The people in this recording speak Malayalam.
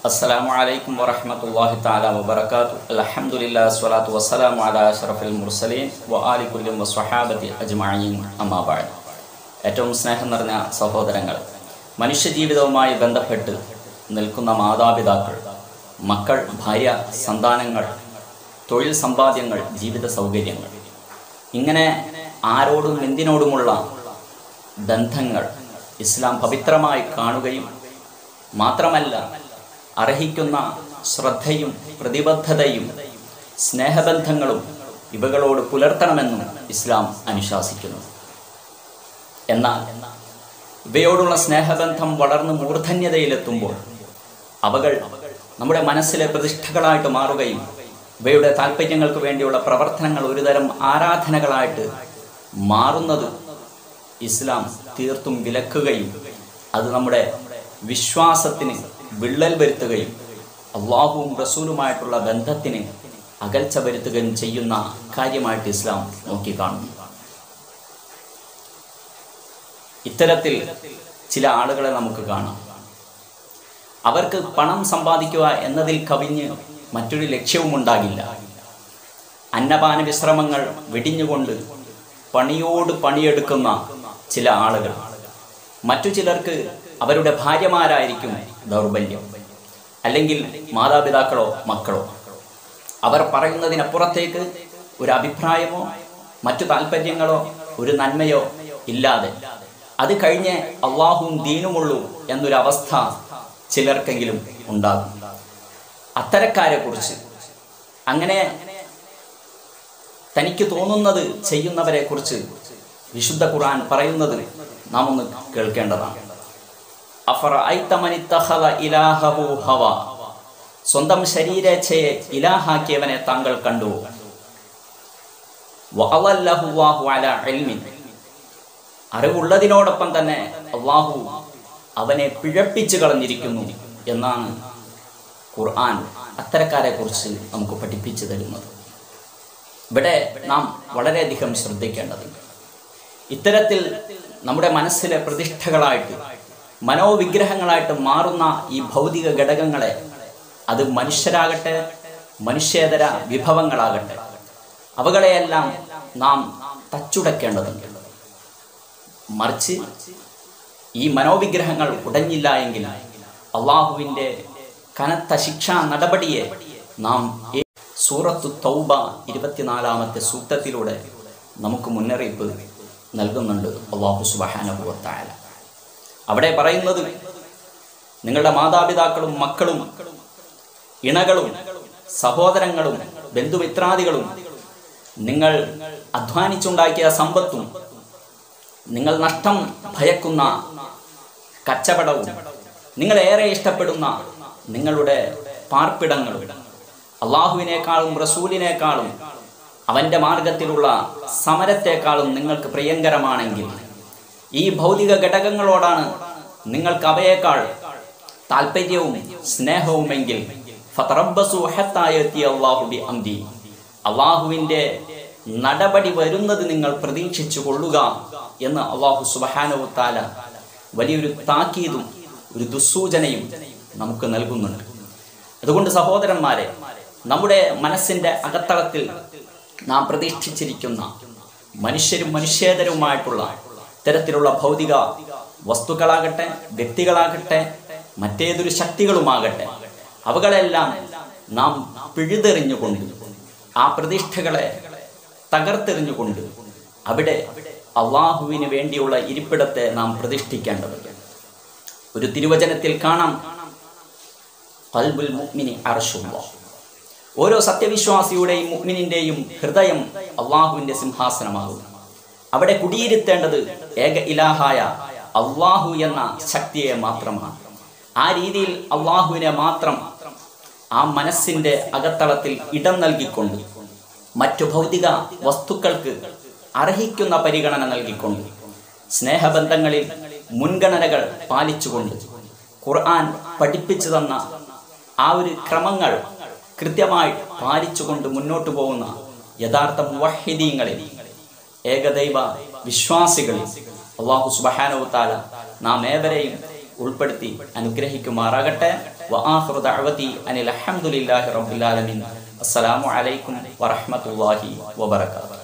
السلام عليكم ورحمة الله تعالى وبركاته الحمد لله والصلاة والسلام على أشرف المرسلين وآل كل وصحابة أجمعين أما بعد ഏറ്റവും സ്നേഹം നിറഞ്ഞ സഹോദരങ്ങൾ മനുഷ്യജീവിതവുമായി ബന്ധപ്പെട്ട് നിൽക്കുന്ന മാതാപിതാക്കൾ മക്കൾ ഭാര്യ സന്താനങ്ങൾ തൊഴിൽ സമ്പാദ്യങ്ങൾ ജീവിത സൗകര്യങ്ങൾ ഇങ്ങനെ ആരോടും എന്തിനോടുമുള്ള ബന്ധങ്ങൾ ഇസ്ലാം പവിത്രമായി കാണുകയും മാത്രമല്ല അർഹിക്കുന്ന ശ്രദ്ധയും പ്രതിബദ്ധതയും സ്നേഹബന്ധങ്ങളും ഇവകളോട് പുലർത്തണമെന്നും ഇസ്ലാം അനുശാസിക്കുന്നു എന്നാൽ ഇവയോടുള്ള സ്നേഹബന്ധം വളർന്ന് മൂർധന്യതയിലെത്തുമ്പോൾ അവകൾ നമ്മുടെ മനസ്സിലെ പ്രതിഷ്ഠകളായിട്ട് മാറുകയും ഇവയുടെ താല്പര്യങ്ങൾക്ക് വേണ്ടിയുള്ള പ്രവർത്തനങ്ങൾ ഒരുതരം ആരാധനകളായിട്ട് മാറുന്നത് ഇസ്ലാം തീർത്തും വിലക്കുകയും അത് നമ്മുടെ വിശ്വാസത്തിന് വിള്ളൽ വരുത്തുകയും അള്ളാഹുവും റസൂലുമായിട്ടുള്ള ബന്ധത്തിന് അകൽച്ച വരുത്തുകയും ചെയ്യുന്ന കാര്യമായിട്ട് ഇസ്ലാം നോക്കിക്കാണുന്നു ഇത്തരത്തിൽ ചില ആളുകളെ നമുക്ക് കാണാം അവർക്ക് പണം സമ്പാദിക്കുക എന്നതിൽ കവിഞ്ഞ് മറ്റൊരു ലക്ഷ്യവും ഉണ്ടാകില്ല അന്നപാന വിശ്രമങ്ങൾ വെടിഞ്ഞുകൊണ്ട് പണിയോട് പണിയെടുക്കുന്ന ചില ആളുകൾ മറ്റു ചിലർക്ക് അവരുടെ ഭാര്യമാരായിരിക്കും ദൗർബല്യം അല്ലെങ്കിൽ മാതാപിതാക്കളോ മക്കളോ അവർ പറയുന്നതിനപ്പുറത്തേക്ക് ഒരു അഭിപ്രായമോ മറ്റു താല്പര്യങ്ങളോ ഒരു നന്മയോ ഇല്ലാതെ അത് കഴിഞ്ഞ് അള്ളാഹുവും ദീനുമുള്ളൂ എന്നൊരവസ്ഥ ചിലർക്കെങ്കിലും ഉണ്ടാകും അത്തരക്കാരെ കുറിച്ച് അങ്ങനെ തനിക്ക് തോന്നുന്നത് ചെയ്യുന്നവരെ കുറിച്ച് വിശുദ്ധ ഖുർആൻ പറയുന്നത് നാം ഒന്ന് കേൾക്കേണ്ടതാണ് ഹവ സ്വന്തം ശരീരേച്ഛയെ ഇലാഹാക്കിയവനെ താങ്കൾ കണ്ടു അറിവുള്ളതിനോടൊപ്പം തന്നെ അള്ളാഹു അവനെ പിഴപ്പിച്ചു കളഞ്ഞിരിക്കുന്നു എന്നാണ് ഖുർആൻ അത്തരക്കാരെ കുറിച്ച് നമുക്ക് പഠിപ്പിച്ചു തരുന്നത് ഇവിടെ നാം വളരെയധികം ശ്രദ്ധിക്കേണ്ടതുണ്ട് ഇത്തരത്തിൽ നമ്മുടെ മനസ്സിലെ പ്രതിഷ്ഠകളായിട്ട് മനോവിഗ്രഹങ്ങളായിട്ട് മാറുന്ന ഈ ഭൗതിക ഘടകങ്ങളെ അത് മനുഷ്യരാകട്ടെ മനുഷ്യേതര വിഭവങ്ങളാകട്ടെ അവകളെയെല്ലാം നാം തച്ചുടക്കേണ്ടതുണ്ട് മറിച്ച് ഈ മനോവിഗ്രഹങ്ങൾ ഉടഞ്ഞില്ല എങ്കിൽ അള്ളാഹുവിൻ്റെ കനത്ത ശിക്ഷാ നടപടിയെ നാം സൂറത്തു തൗബ ഇരുപത്തിനാലാമത്തെ സൂക്തത്തിലൂടെ നമുക്ക് മുന്നറിയിപ്പ് നൽകുന്നുണ്ട് അള്ളാഹു സുബഹാനുഭവത്തായ അവിടെ പറയുന്നത് നിങ്ങളുടെ മാതാപിതാക്കളും മക്കളും ഇണകളും സഹോദരങ്ങളും ബന്ധുമിത്രാദികളും നിങ്ങൾ അധ്വാനിച്ചുണ്ടാക്കിയ സമ്പത്തും നിങ്ങൾ നഷ്ടം ഭയക്കുന്ന കച്ചവടവും നിങ്ങൾ ഏറെ ഇഷ്ടപ്പെടുന്ന നിങ്ങളുടെ പാർപ്പിടങ്ങളും അള്ളാഹുവിനേക്കാളും റസൂലിനേക്കാളും അവൻ്റെ മാർഗത്തിലുള്ള സമരത്തെക്കാളും നിങ്ങൾക്ക് പ്രിയങ്കരമാണെങ്കിൽ ഈ ഭൗതിക ഘടകങ്ങളോടാണ് നിങ്ങൾക്ക് അവയേക്കാൾ താല്പര്യവും സ്നേഹവുമെങ്കിൽ അള്ളാഹുവിൻ്റെ നടപടി വരുന്നത് നിങ്ങൾ പ്രതീക്ഷിച്ചു കൊള്ളുക എന്ന് അള്ളാഹു സുബഹാനവുത്താല വലിയൊരു താക്കീതും ഒരു ദുസ്സൂചനയും നമുക്ക് നൽകുന്നുണ്ട് അതുകൊണ്ട് സഹോദരന്മാരെ നമ്മുടെ മനസ്സിന്റെ അകത്തളത്തിൽ നാം പ്രതീക്ഷിച്ചിരിക്കുന്ന മനുഷ്യരും മനുഷ്യേതരവുമായിട്ടുള്ള ഇത്തരത്തിലുള്ള ഭൗതിക വസ്തുക്കളാകട്ടെ വ്യക്തികളാകട്ടെ മറ്റേതൊരു ശക്തികളുമാകട്ടെ അവകളെല്ലാം നാം പിഴുതെറിഞ്ഞുകൊണ്ട് ആ പ്രതിഷ്ഠകളെ തകർത്തെറിഞ്ഞുകൊണ്ട് അവിടെ അള്ളാഹുവിന് വേണ്ടിയുള്ള ഇരിപ്പിടത്തെ നാം പ്രതിഷ്ഠിക്കേണ്ടതുണ്ട് ഒരു തിരുവചനത്തിൽ കാണാം കൽബുൽ മുഅ്മിനി അർഷുള്ള ഓരോ സത്യവിശ്വാസിയുടെയും മുഅ്മിനിന്റെയും ഹൃദയം അള്ളാഹുവിന്റെ സിംഹാസനമാകും അവിടെ കുടിയിരുത്തേണ്ടത് ഏക ഇലാഹായ അള്ളാഹു എന്ന ശക്തിയെ മാത്രമാണ് ആ രീതിയിൽ അള്ളാഹുവിനെ മാത്രം ആ മനസ്സിന്റെ അകത്തളത്തിൽ ഇടം നൽകിക്കൊണ്ട് മറ്റു ഭൗതിക വസ്തുക്കൾക്ക് അർഹിക്കുന്ന പരിഗണന നൽകിക്കൊണ്ട് സ്നേഹബന്ധങ്ങളിൽ മുൻഗണനകൾ പാലിച്ചുകൊണ്ട് ഖുർആൻ പഠിപ്പിച്ചു തന്ന ആ ഒരു ക്രമങ്ങൾ കൃത്യമായി പാലിച്ചുകൊണ്ട് മുന്നോട്ട് പോകുന്ന യഥാർത്ഥ മുവഹിദീങ്ങളിൽ ഏകദൈവ വിശ്വാസികളിൽ അള്ളാഹു സുബഹാനവുത്താല നാം ഏവരെയും ഉൾപ്പെടുത്തി അനുഗ്രഹിക്കുമാറാകട്ടെ വആഖിറു ദഅവതി അനിൽ അൽഹംദുലില്ലാഹി റബ്ബിൽ ആലമീൻ അസ്സലാമു അലൈക്കും വറഹ്മത്തുള്ളാഹി വബറകാതുഹു